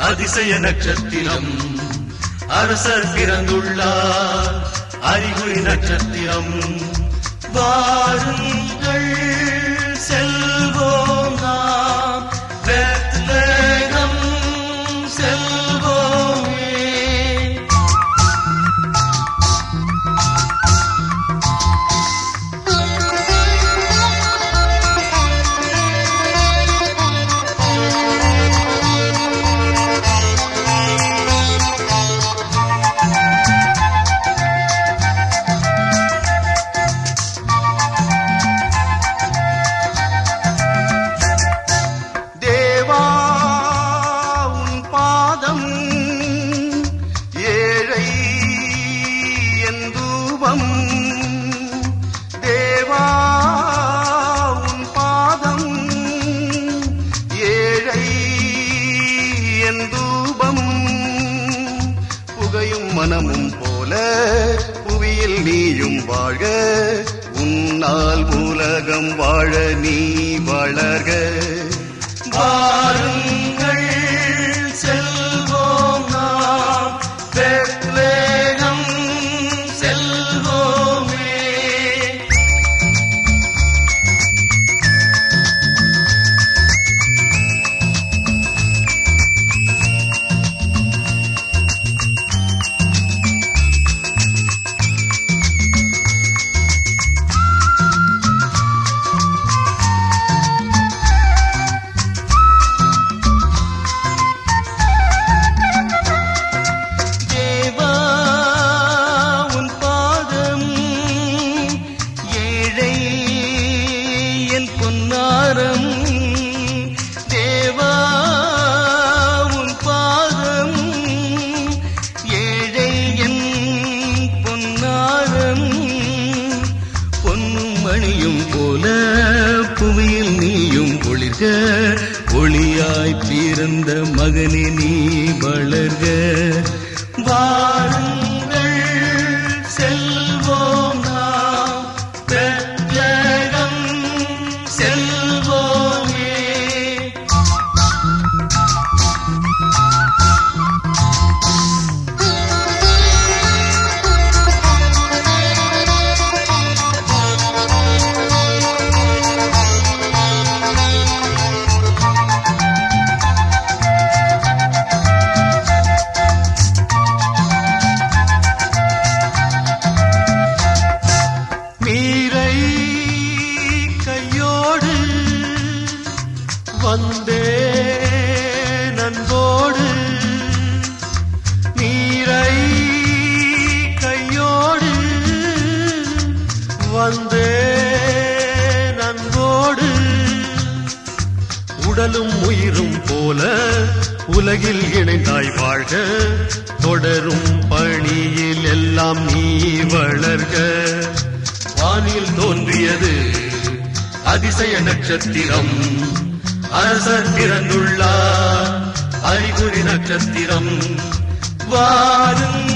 அதிசய நட்சத்திரம் அரசர் பிறந்துள்ளார் அறிகுறி நட்சத்திரம் வாருங்கள் செல்வோம் நாம் பெத்லகம் செல்வோமே தேவா உன் பாதம் ஏழை என் தூபம் தேவா உன் பாதம் ஏழை என் தூபம் புகையும் மனமும் போல புவியில் நீயும் வாழ உன்னால் உலகம் வாழ நீ வளர்க வாருங்கள் செல்வோம் நாம் பெத்லகம் செல்வோமே தேவா உன் பாதம் ஏழை என் பொன்னாரம் தேவா உன் பாதம் ஏழை என் பொன்னாரம் பொன்னும் மணியும் போல புவியில் நீயும் ஒளிர்க ஒளியாய் பிறந்த மகனே நீ வளர்க வாருங்கள் செல்வோம் நாம் பெத்லகம் செல்வோமே நீரை கையோடு வந்தே நன்போடு நீரை கையோடு வந்தே நன்போடு உடலும் உயிரும் போல உலகில் இணைந்தாய் வாழ்க தொடரும் பணியில் எல்லாம் நீ வளர்க வானில் தோன்றியது அதிசய நட்சத்திரம் அரசர் பிறந்துள்ளார் அறிகுறி நட்சத்திரம் வாருங்கள்